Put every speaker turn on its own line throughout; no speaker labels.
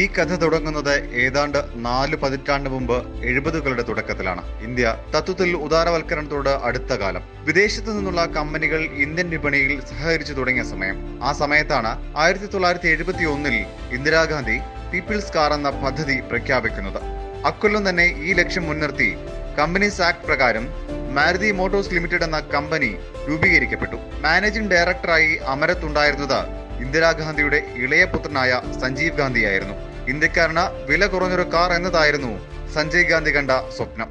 കഥ തുടങ്ങുന്നത് ഏതാണ്ട് നാല് പതിറ്റാണ്ട് മുമ്പ് എഴുപതുകളുടെ തുടക്കത്തിലാണ് ഇന്ത്യ തത്വത്തിൽ ഉദാരവൽക്കരണത്തോട് അടുത്ത കാലം വിദേശത്തു നിന്നുള്ള കമ്പനികൾ ഇന്ത്യൻ വിപണിയിൽ സഹകരിച്ചു തുടങ്ങിയ സമയം ആ സമയത്താണ് ആയിരത്തി തൊള്ളായിരത്തി എഴുപത്തി ഒന്നിൽ ഇന്ദിരാഗാന്ധി പീപ്പിൾസ് കാർ എന്ന പദ്ധതി പ്രഖ്യാപിക്കുന്നത് അക്കൊല്ലം തന്നെ ഈ ലക്ഷ്യം മുൻനിർത്തി കമ്പനീസ് ആക്ട് പ്രകാരം മാരുതി മോട്ടോഴ്സ് ലിമിറ്റഡ് എന്ന കമ്പനി രൂപീകരിക്കപ്പെട്ടു മാനേജിംഗ് ഡയറക്ടറായി അമരത്തുണ്ടായിരുന്നത് ഇന്ദിരാഗാന്ധിയുടെ ഇളയ പുത്രനായ സഞ്ജീവ് ഗാന്ധിയായിരുന്നു ഇന്ത്യക്കാരന് വില കുറഞ്ഞൊരു കാർ എന്നതായിരുന്നു സഞ്ജയ് ഗാന്ധി കണ്ട സ്വപ്നം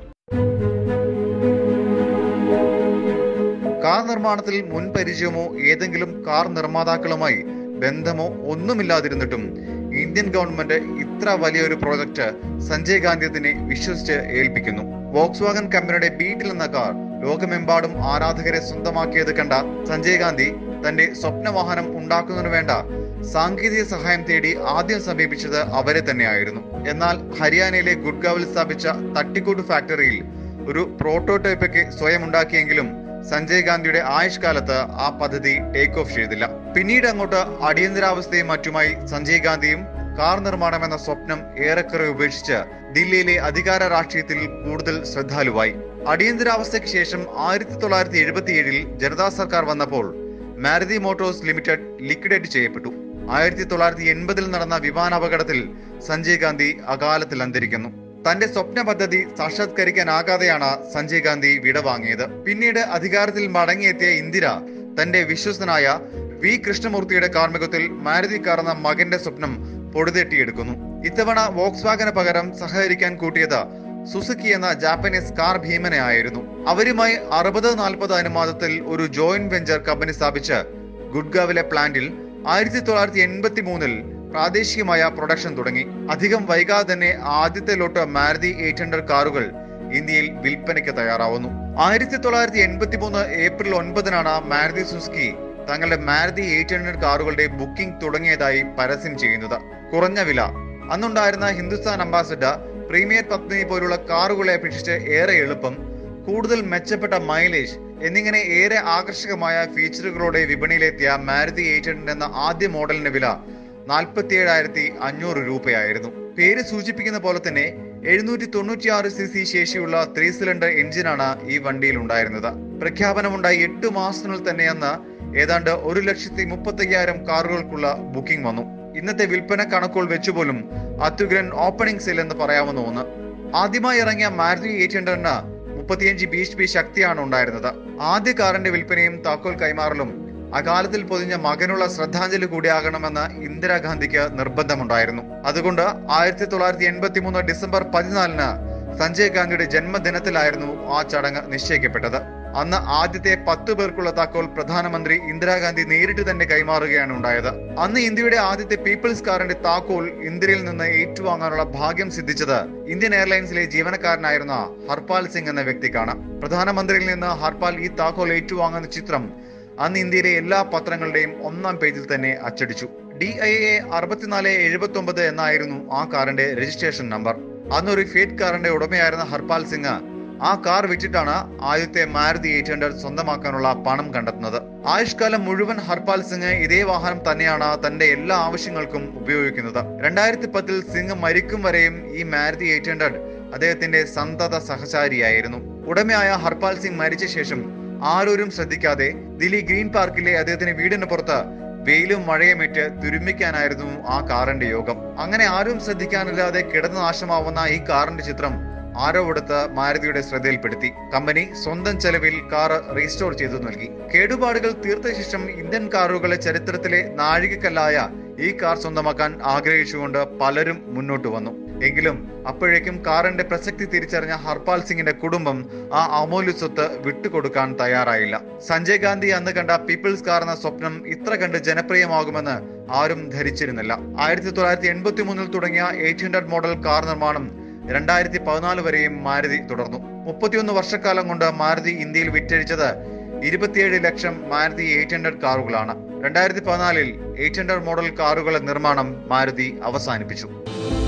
കാർ നിർമ്മാണത്തിൽ മുൻ പരിചയമോ ഏതെങ്കിലും കാർ നിർമ്മാതാക്കളുമായി ബന്ധമോ ഒന്നുമില്ലാതിരുന്നിട്ടും ഇന്ത്യൻ ഗവൺമെന്റ് ഇത്ര വലിയൊരു പ്രോജക്റ്റ് സഞ്ജയ് ഗാന്ധി തന്നെ വിശ്വസിച്ച് ഏൽപ്പിക്കുന്നു വോക്സ് വാഗൻ കമ്പനിയുടെ ബീറ്റിൽ എന്ന കാർ ലോകമെമ്പാടും ആരാധകരെ സ്വന്തമാക്കിയത് കണ്ട സഞ്ജയ് ഗാന്ധി തന്റെ സ്വപ്നവാഹനം ഉണ്ടാക്കുന്നതിന് വേണ്ട സാങ്കേതിക സഹായം തേടി ആദ്യം സമീപിച്ചത് അവരെ തന്നെയായിരുന്നു എന്നാൽ ഹരിയാനയിലെ ഗുഡ്ഗാവിൽ സ്ഥാപിച്ച തട്ടിക്കൂട്ട് ഫാക്ടറിയിൽ ഒരു പ്രോട്ടോടൈപ്പൊക്കെ സ്വയം ഉണ്ടാക്കിയെങ്കിലും സഞ്ജയ് ഗാന്ധിയുടെ ആയുഷ്കാലത്ത് ആ പദ്ധതി ടേക്ക് ഓഫ് ചെയ്തില്ല പിന്നീട് അങ്ങോട്ട് അടിയന്തരാവസ്ഥയും മറ്റുമായി സഞ്ജയ് ഗാന്ധിയും കാർ നിർമ്മാണം എന്ന സ്വപ്നം ഏറെക്കുറെ ഉപേക്ഷിച്ച് ദില്ലിയിലെ അധികാര രാഷ്ട്രീയത്തിൽ കൂടുതൽ ശ്രദ്ധാലുവായി അടിയന്തരാവസ്ഥയ്ക്ക് ശേഷം ആയിരത്തി തൊള്ളായിരത്തി എഴുപത്തിയേഴിൽ ജനതാ സർക്കാർ വന്നപ്പോൾ മാരുതി മോട്ടോഴ്സ് ലിമിറ്റഡ് ലിക്വിഡേറ്റ് ചെയ്യപ്പെട്ടു ആയിരത്തി തൊള്ളായിരത്തി എൺപതിൽ നടന്ന വിമാനാപകടത്തിൽ സഞ്ജയ് ഗാന്ധി അകാലത്തിൽ അന്തരിക്കുന്നു തന്റെ സ്വപ്ന പദ്ധതി സാക്ഷാത്കരിക്കാനാകാതെയാണ് സഞ്ജയ് ഗാന്ധി വിടവാങ്ങിയത് പിന്നീട് അധികാരത്തിൽ മടങ്ങിയെത്തിയ ഇന്ദിര തന്റെ വിശ്വസ്തനായ വി കൃഷ്ണമൂർത്തിയുടെ കാർമ്മികത്തിൽ മാരുതി കാർ എന്ന മകന്റെ സ്വപ്നം പൊടുതെട്ടിയെടുക്കുന്നു ഇത്തവണ വോക്സ് വാഗന് പകരം സഹകരിക്കാൻ കൂട്ടിയത് സുസുക്കി എന്ന ജാപ്പനീസ് കാർ ഭീമനെ ആയിരുന്നു അവരുമായി അറുപത് നാൽപ്പത് അനുപാതത്തിൽ ഒരു ജോയിന്റ് വെഞ്ചർ കമ്പനി സ്ഥാപിച്ച് ഗുഡ്ഗാവിലെ പ്ലാന്റിൽ ആയിരത്തി തൊള്ളായിരത്തി എൺപത്തി മൂന്നിൽ പ്രാദേശികമായ പ്രൊഡക്ഷൻ തുടങ്ങി അധികം വൈകാതെ തന്നെ ആദ്യത്തെ ലോട്ട് മാരുതി എയ്റ്റ് ഹൺഡ്രഡ് കാറുകൾ ഇന്ത്യയിൽ വിൽപ്പനയ്ക്ക് തയ്യാറാവുന്നു ആയിരത്തി തൊള്ളായിരത്തി എൺപത്തി മൂന്ന് ഏപ്രിൽ ഒൻപതിനാണ് മാരുതി സുസുക്കി തങ്ങളുടെ മാരുതി എയ്റ്റ് ഹൺഡ്രഡ് കാറുകളുടെ ബുക്കിംഗ് തുടങ്ങിയതായി പരസ്യം ചെയ്യുന്നത് കുറഞ്ഞ വില അന്നുണ്ടായിരുന്ന ഹിന്ദുസ്ഥാൻ അംബാസഡർ പ്രീമിയർ പത്നി പോലുള്ള കാറുകളെ അപേക്ഷിച്ച് ഏറെ എളുപ്പം കൂടുതൽ മെച്ചപ്പെട്ട മൈലേജ് എന്നിങ്ങനെ ഏറെ ആകർഷകമായ ഫീച്ചറുകളോടെ വിപണിയിലെത്തിയ മാരുതി എയ്റ്റ് ഹൺഡ്രഡ് എന്ന ആദ്യ മോഡലിന്റെ വില നാൽപ്പത്തി ഏഴായിരത്തി അഞ്ഞൂറ് രൂപയായിരുന്നു പേര് സൂചിപ്പിക്കുന്ന പോലെ തന്നെ എഴുന്നൂറ്റി തൊണ്ണൂറ്റിയാറ് സി സി ശേഷിയുള്ള ത്രീ സിലിണ്ടർ എഞ്ചിനാണ് ഈ വണ്ടിയിൽ ഉണ്ടായിരുന്നത് പ്രഖ്യാപനമുണ്ടായി എട്ട് മാസത്തിനുള്ളിൽ തന്നെ അന്ന് ഏതാണ്ട് ഒരു ലക്ഷത്തി മുപ്പത്തയ്യായിരം കാറുകൾക്കുള്ള ബുക്കിംഗ് വന്നു ഇന്നത്തെ വിൽപ്പന കണക്കുകൾ വെച്ചുപോലും അത്യുഗ്രൻ ഓപ്പണിംഗ് സെയിൽ എന്ന് പറയാവുന്ന ഒന്ന് ആദ്യമായി ഇറങ്ങിയ മാരുതി എയ്റ്റ് ഹൺഡ്രഡിന് മുപ്പത്തിയഞ്ച് ബി എച്ച് പി ശക്തിയാണ് ഉണ്ടായിരുന്നത് ആദ്യ കാറിന്റെ വിൽപ്പനയും താക്കോൽ കൈമാറലും അകാലത്തിൽ പൊതിഞ്ഞ മകനുള്ള ശ്രദ്ധാഞ്ജലി കൂടിയാകണമെന്ന് ഇന്ദിരാഗാന്ധിക്ക് നിർബന്ധമുണ്ടായിരുന്നു അതുകൊണ്ട് ആയിരത്തി തൊള്ളായിരത്തി എൺപത്തി മൂന്ന് ഡിസംബർ പതിനാലിന് സഞ്ജയ് ഗാന്ധിയുടെ ജന്മദിനത്തിലായിരുന്നു ആ ചടങ്ങ് നിശ്ചയിക്കപ്പെട്ടത് അന്ന് ആദ്യത്തെ പത്തു പേർക്കുള്ള താക്കോൽ പ്രധാനമന്ത്രി ഇന്ദിരാഗാന്ധി നേരിട്ട് തന്നെ കൈമാറുകയാണ് ഉണ്ടായത് അന്ന് ഇന്ത്യയുടെ ആദ്യത്തെ പീപ്പിൾസ് കാറിന്റെ താക്കോൽ ഇന്ത്യയിൽ നിന്ന് ഏറ്റുവാങ്ങാനുള്ള ഭാഗ്യം സിദ്ധിച്ചത് ഇന്ത്യൻ എയർലൈൻസിലെ ജീവനക്കാരനായിരുന്ന ഹർപാൽ സിംഗ് എന്ന വ്യക്തിക്കാണ് പ്രധാനമന്ത്രിയിൽ നിന്ന് ഹർപാൽ ഈ താക്കോൽ ഏറ്റുവാങ്ങുന്ന ചിത്രം അന്ന് ഇന്ത്യയിലെ എല്ലാ പത്രങ്ങളുടെയും ഒന്നാം പേജിൽ തന്നെ അച്ചടിച്ചു ഡി ഐ എ അറുപത്തിനാല് എഴുപത്തി ഒമ്പത് എന്നായിരുന്നു ആ കാറിന്റെ രജിസ്ട്രേഷൻ നമ്പർ അന്നൊരു ഫേറ്റ് കാറിന്റെ ഉടമയായിരുന്ന ഹർപാൽ സിംഗ് ആ കാർ വിറ്റിട്ടാണ് ആദ്യത്തെ മാരുതി എയ്റ്റ് ഹൺഡ്രഡ് സ്വന്തമാക്കാനുള്ള പണം കണ്ടെത്തുന്നത് ആയുഷ്കാലം മുഴുവൻ ഹർപാൽ സിംഗ് ഇതേ വാഹനം തന്നെയാണ് തന്റെ എല്ലാ ആവശ്യങ്ങൾക്കും ഉപയോഗിക്കുന്നത് രണ്ടായിരത്തി പത്തിൽ സിംഗ് മരിക്കും വരെയും ഈ മാരുതി എയ്റ്റ് ഹൺഡ്രഡ് അദ്ദേഹത്തിന്റെ സന്തത സഹചാരിയായിരുന്നു ഉടമയായ ഹർപാൽ സിംഗ് മരിച്ച ശേഷം ആരോരും ശ്രദ്ധിക്കാതെ ദില്ലി ഗ്രീൻ പാർക്കിലെ അദ്ദേഹത്തിന്റെ വീടിന് പുറത്ത് വെയിലും മഴയുമേറ്റ് തുരുമ്പിക്കാനായിരുന്നു ആ കാറിന്റെ യോഗം അങ്ങനെ ആരും ശ്രദ്ധിക്കാനില്ലാതെ കിടന്നു നാശമാവുന്ന ഈ കാറിന്റെ ചിത്രം ആരോ എടുത്ത് മാരുതിയുടെ ശ്രദ്ധയിൽപ്പെടുത്തി കമ്പനി സ്വന്തം ചെലവിൽ കാർ റീസ്റ്റോർ ചെയ്തു നൽകി കേടുപാടുകൾ തീർത്ത ശേഷം ഇന്ത്യൻ കാറുകളെ ചരിത്രത്തിലെ നാഴികക്കല്ലായ ഈ കാർ സ്വന്തമാക്കാൻ ആഗ്രഹിച്ചുകൊണ്ട് പലരും മുന്നോട്ട് വന്നു എങ്കിലും അപ്പോഴേക്കും കാറിന്റെ പ്രസക്തി തിരിച്ചറിഞ്ഞ ഹർപാൽ സിംഗിന്റെ കുടുംബം ആ അമൂല്യ സ്വത്ത് വിട്ടുകൊടുക്കാൻ തയ്യാറായില്ല സഞ്ജയ് ഗാന്ധി അന്ന് കണ്ട പീപ്പിൾസ് കാർ എന്ന സ്വപ്നം ഇത്ര കണ്ട് ജനപ്രിയമാകുമെന്ന് ആരും ധരിച്ചിരുന്നില്ല ആയിരത്തി തൊള്ളായിരത്തി എൺപത്തി മൂന്നിൽ തുടങ്ങിയ എയ്റ്റ് ഹൺഡ്രഡ് മോഡൽ കാർ നിർമ്മാണം രണ്ടായിരത്തി പതിനാല് വരെയും മാരുതി തുടർന്നു മുപ്പത്തിയൊന്ന് വർഷക്കാലം കൊണ്ട് മാരുതി ഇന്ത്യയിൽ വിറ്റഴിച്ചത് ഇരുപത്തിയേഴ് ലക്ഷം മാരുതി എയ്റ്റ് ഹൺഡ്രഡ് കാറുകളാണ് രണ്ടായിരത്തി പതിനാലിൽ എയ്റ്റ് ഹൺഡ്രഡ് മോഡൽ കാറുകളുടെ നിർമ്മാണം മാരുതി അവസാനിപ്പിച്ചു